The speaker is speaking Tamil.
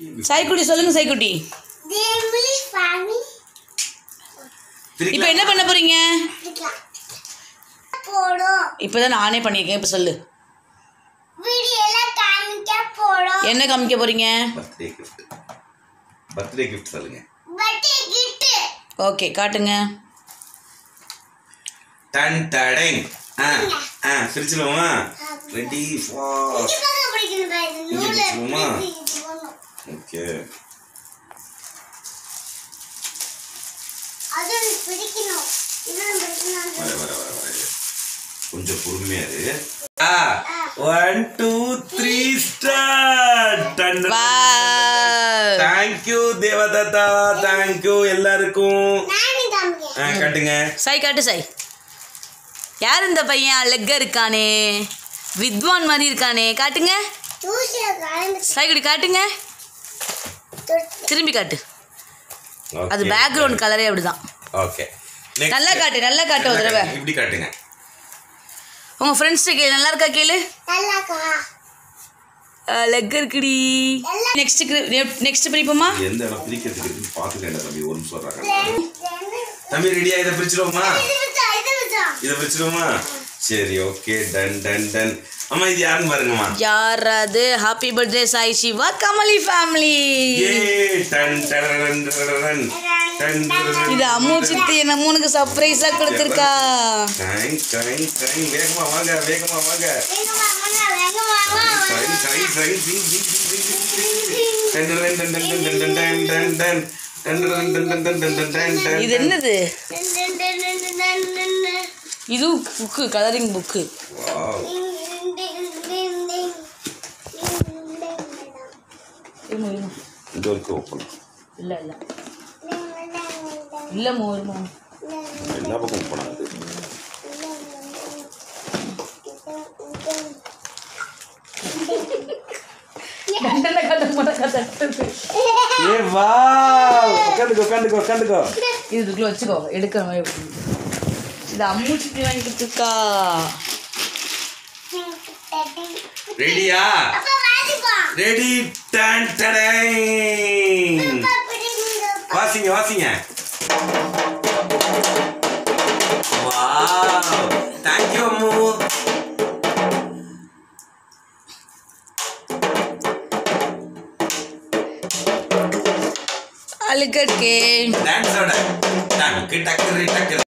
சாய்க்குட்டி சொல்லுங்க சாய்க்குட்டி தேவி சாமி இப்போ என்ன பண்ண போறீங்க போடும் இப்போதான் நானே பண்ணியிருக்கேன் இப்போ சொல்லு வீடியோல காமிக்க போடும் என்ன காமிக்க போறீங்க பர்த்டே கிஃப்ட் பர்த்டே கிஃப்ட் சொல்லுங்க பட்டே கிட்டு ஓகே காட்டுங்க டன் டடங் ஆ ஆ பிரிச்சிருவோமா ரெடி ஃபார் இது பக்கம் பிடிக்கணும் பாரு இங்க நூலை பிடிச்சிருவோமா? பிடிச்சி இது பண்ணும் ஓகே அது பிடிக்கணும் இது பிடிக்கணும் வர வர வர வர கொஞ்சம் பொறுமையா இரு ஆ ஒன் டூ த்ரீ ஸ்டார்ட் டன் வா தேங்க்யூ தேவதத்தா தேங்க்யூ எல்லாருக்கும் நானே காமிக்க ஆ காட்டுங்க சாய் காட்டு சாய் யார் இந்த பையன் அழகா இருக்கானே வித்வான் மாதிரி இருக்கானே காட்டுங்க தூசிய கலந்து சாய்க்குடி காட்டுங்க திரும்பி காட்டு அது பேக்ரவுண்ட் கலரே அப்படிதான் ஓகே நல்லா காட்டு நல்லா காட்டு ஒரு தடவை இப்படி காட்டுங்க உங்க ஃப்ரெண்ட்ஸ் கேளு நல்லா இருக்கா கேளு நல்லாக்கா அழகா இருக்குடி நெக்ஸ்ட் நெக்ஸ்ட் பிரிப்போமா எந்த இடம் பிரிக்கிறதுக்கு இருக்குன்னு பார்த்துக்கங்க தம்பி ஒரு நிமிஷம் வர்றாங்க தம்பி ரெடியா இதை பிரிச்சிருவோமா இது விட்டா இது விட்டா இதை பிரிச்சிருவோமா சரி ஓகே டன் டன் டன் அம்மா இது யாருன்னு பாருங்கம்மா யார் அது happy birthday Sai Shiva Kamali family ஏ டன் டரரன் டரரன் டன் டரரன் இது அம்மு சித்தி என்ன மூணுக்கு சர்ப்ரைஸா கொடுத்துருக்கா டைம் டைம் டைம் வேகமா வாங்க வேகமா வாங்க வேங்க வாங்க வேங்க வாங்க டைம் டைம் டைம் டிங் டிங் டிங் டிங் டிங் டன் டரன் டன் டன் டன் டன் டன் டன் டன் டன் டரன் டன் டன் டன் டன் டன் டன் டன் இது என்னது டன் டன் டன் டன் டன் டன் டன். இது புக்கு கலரிங் புக்கு வாவ் டிங் டிங் டிங் டிங் டிங். டிங் டிங் டிங். இது வரைக்கும் ஓப்பன் இல்ல இல்ல டிங் டிங் டிங். இல்ல மோருமா எல்லா பக்கம் ஓப்பன் ஆகுது ஏ வா உட்காந்துக்கோ உட்காந்துக்கோ உட்காந்துக்கோ இதுக்குள்ள வச்சுக்கோ எடுக்கிற மாதிரி எப்படி. இது அம்மு சித்தி வாங்கி கொடுத்துருக்கா ரெடியா அப்பா வாசிப்பா. ரெடி டன் டடேங் அப்பா பிடிக்குங்க. வாசிங்க வாசிங்க வாவ் தேங்க் யூ அம்மு அழுக்கே டான்ஸோட டக்கு டக்கு டக்கு